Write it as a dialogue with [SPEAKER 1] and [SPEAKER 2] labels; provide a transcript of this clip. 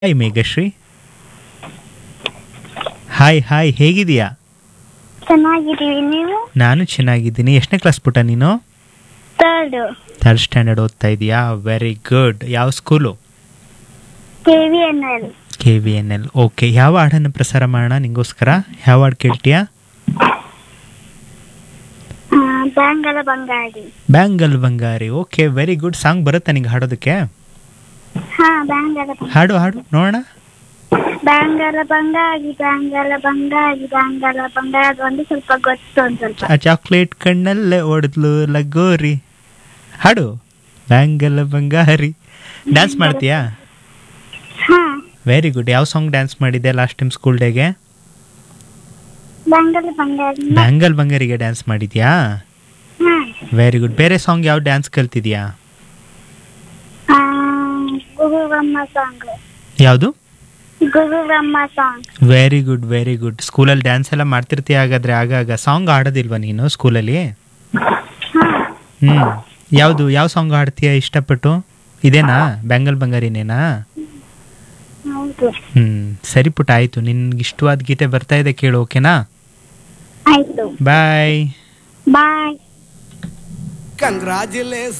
[SPEAKER 1] Hi Meghashri hi hi ಹೇಗಿದೀಯಾ
[SPEAKER 2] ಚೆನ್ನಾಗಿದ್ದೀವಿ ನೀವು
[SPEAKER 1] ನಾನು ಚೆನ್ನಾಗಿದ್ದೀನಿ ಎಷ್ಟನೇ ಕ್ಲಾಸ್ ಪುಟ್ಟ ನೀನು
[SPEAKER 2] ತರ್ಡ್
[SPEAKER 1] ಥರ್ಡ್ ಸ್ಟ್ಯಾಂಡರ್ಡ್ ಓದ್ತಾ ಇದೀಯಾ ವೆರಿ ಗುಡ್ ಯಾವ school
[SPEAKER 2] K V N L
[SPEAKER 1] K V N L okay ಯಾವ ಹಾಡನ್ನು ಪ್ರಸಾರ ಮಾಡೋಣ ನಿಂಗೋಸ್ಕರ ಯಾವ ಹಾಡು ಕೇಳ್ತೀಯಾ
[SPEAKER 2] ಬ್ಯಾಂಗಲ ಬಂಗಾಳಿ
[SPEAKER 1] ಬ್ಯಾಂಗಲ್ ಬಂಗಾರಿ ಓಕೆ ವೆರಿ ಗುಡ್ ಸಾಂಗ್ ಬರುತ್ತಾ ನಿಂಗೆ ಹಾಡೋದಕ್ಕೆ
[SPEAKER 2] ಹಾ ಬ್ಯಾಂಗಲ ಬಂಗಾಳಿ.
[SPEAKER 1] ಹಾಡು ಹಾಡು ನೋಡೋಣ
[SPEAKER 2] ಬ್ಯಾಂಗಲ ಬಂಗಾಳಿ ಬ್ಯಾಂಗಲ ಬಂಗಾಳಿ ಬ್ಯಾಂಗಲ ಬಂಗಾಳಿ ಅದು ಒಂದು ಸ್ವಲ್ಪ ಗೊತ್ತು ಒಂದ್ ಸ್ವಲ್ಪ
[SPEAKER 1] ಆ ಚಾಕ್ಲೇಟ್ ಕಣ್ಣಲ್ಲೇ ಹೊಡೆದ್ಲು ಲಗೋರಿ ಹಾಡು ಬ್ಯಾಂಗಲ್ ಬಂಗಾರಿ ಡ್ಯಾನ್ಸ್ ಮಾಡ್ತೀಯಾ
[SPEAKER 2] ಹಾ
[SPEAKER 1] ವೆರಿ ಗುಡ್ ಯಾವ ಸಾಂಗ್ ಡ್ಯಾನ್ಸ್ ಮಾಡಿದ್ದೆ ಲಾಸ್ಟ್ ಟೈಮ್ ಸ್ಕೂಲ್ ಡೇಗೆ
[SPEAKER 2] ಬ್ಯಾಂಗಲ ಬಂಗಾಳಿ
[SPEAKER 1] ಬ್ಯಾಂಗಲ್ ಬಂಗಾರಿಗೆ ಡ್ಯಾನ್ಸ್ ಮಾಡಿದ್ಯಾ
[SPEAKER 2] ಹಾ
[SPEAKER 1] ವೆರಿ ಗುಡ್ ಬೇರೆ ಸಾಂಗ್ ಯಾವ ಡ್ಯಾನ್ಸ್ ಕಲ್ತಿದ್ಯಾ
[SPEAKER 2] ಆ, ಗುರು ಬ್ರಹ್ಮ ಸಾಂಗ್
[SPEAKER 1] ಯಾವುದು
[SPEAKER 2] ಗುರು ಬ್ರಹ್ಮ song
[SPEAKER 1] very good very good ಸ್ಕೂಲಲ್ಲಿ ಡ್ಯಾನ್ಸ್ ಎಲ್ಲ ಮಾಡ್ತಿರ್ತೀಯ ಹಾಗಾದ್ರೆ ಆಗಾಗ ಸಾಂಗ್ ಆಡೋದಿಲ್ವಾ ನೀನು ಸ್ಕೂಲಲ್ಲಿ
[SPEAKER 2] ಹಾ
[SPEAKER 1] ಹ್ಞೂ ಯಾವುದು ಯಾವ ಸಾಂಗ್ ಹಾಡ್ತೀಯ ಇಷ್ಟಪಟ್ಟು ಇದೇನಾ ಬ್ಯಾಂಗಲ್ ಬಂಗಾರಿನೇನಾ
[SPEAKER 2] ಹೌದು
[SPEAKER 1] ಹ್ಞೂ ಸರಿ ಪುಟ್ಟ ಆಯಿತು ನಿನ್ಗೆ ಇಷ್ಟವಾದ ಗೀತೆ ಬರ್ತಾ ಇದೆ ಕೇಳು ಓಕೆನಾ
[SPEAKER 2] ಆಯ್ತು
[SPEAKER 1] ಬಾಯ್
[SPEAKER 2] ಬಾಯ್
[SPEAKER 3] Congratulations.